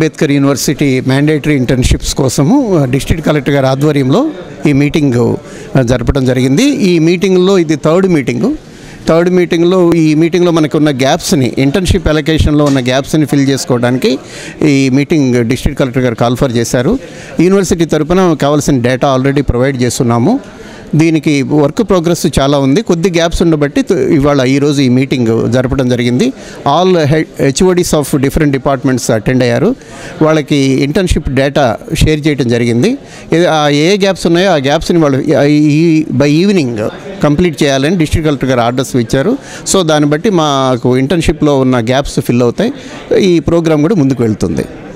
Ambedkar university mandatory internships కోసము district collector గారి ఆధ్వర్యంలో ఈ మీటింగ్ జరపడం జరిగింది ఈ మీటింగ్లో ఇది థర్డ్ మీటింగు థర్డ్ మీటింగ్లో ఈ మీటింగ్లో మనకు ఉన్న గ్యాప్స్ని ఇంటర్న్షిప్ అలొకేషన్లో ఉన్న గ్యాప్స్ని ఫిల్ చేసుకోవడానికి ఈ మీటింగ్ డిస్ట్రిక్ట్ కలెక్టర్ గారు కాల్ఫర్ చేశారు యూనివర్సిటీ తరపున కావాల్సిన డేటా ఆల్రెడీ ప్రొవైడ్ చేస్తున్నాము దీనికి వర్క్ ప్రోగ్రెస్ చాలా ఉంది కొద్ది గ్యాప్స్ ఉండబట్టి త- ఇవాళ ఈరోజు ఈ మీటింగ్ జరపడం జరిగింది all HODs of different departments attend అయ్యారు వాళ్ళకి ఇంటర్న్షిప్ డేటా షేర్ చేయడం జరిగింది ఇది- ఆ ఏ గ్యాప్స్ ఉన్నాయో ఆ గ్యాప్స్ని వాళ్ళు ఈ బై ఈవినింగ్ కంప్లీట్ చేయాలని డిస్ట్రిక్ట్ కలెక్టర్ గారు ఆర్డర్స్ ఇచ్చారు సో దాన్ని బట్టి మాకు ఇంటర్న్షిప్లో ఉన్న గ్యాప్స్ ఫిల్ అవుతాయి ఈ ప్రోగ్రామ్ కూడా ముందుకు వెళ్తుంది